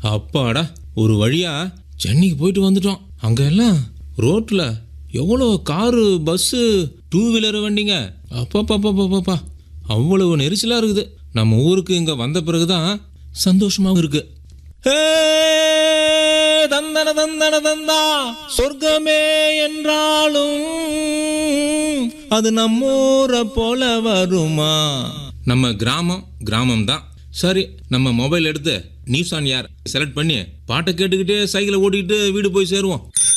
அப்பாடா ஒரு வழியா சென்னைக்கு போயிட்டு வந்துட்டோம் அங்க எல்லாம் ரோட்ல எவ்வளோ காரு பஸ்ஸு டூ வீலர் வண்டிங்க அப்பா அவ்வளவு நெரிசலா இருக்குது நம்ம ஊருக்கு இங்க வந்த பிறகுதான் சந்தோஷமாவும் இருக்கு ஹே, தந்தன தந்தன தந்தா சொர்க்கமே என்றாலும் அது நம்மூரை போல வருமா நம்ம கிராமம் கிராமம் தான் சரி நம்ம மொபைல் எடுத்து நியூஸ் ஆன் யார் செலக்ட் பண்ணி பாட்டை கேட்டுக்கிட்டே சைக்கிளை ஓட்டிக்கிட்டு வீடு போய் சேருவோம்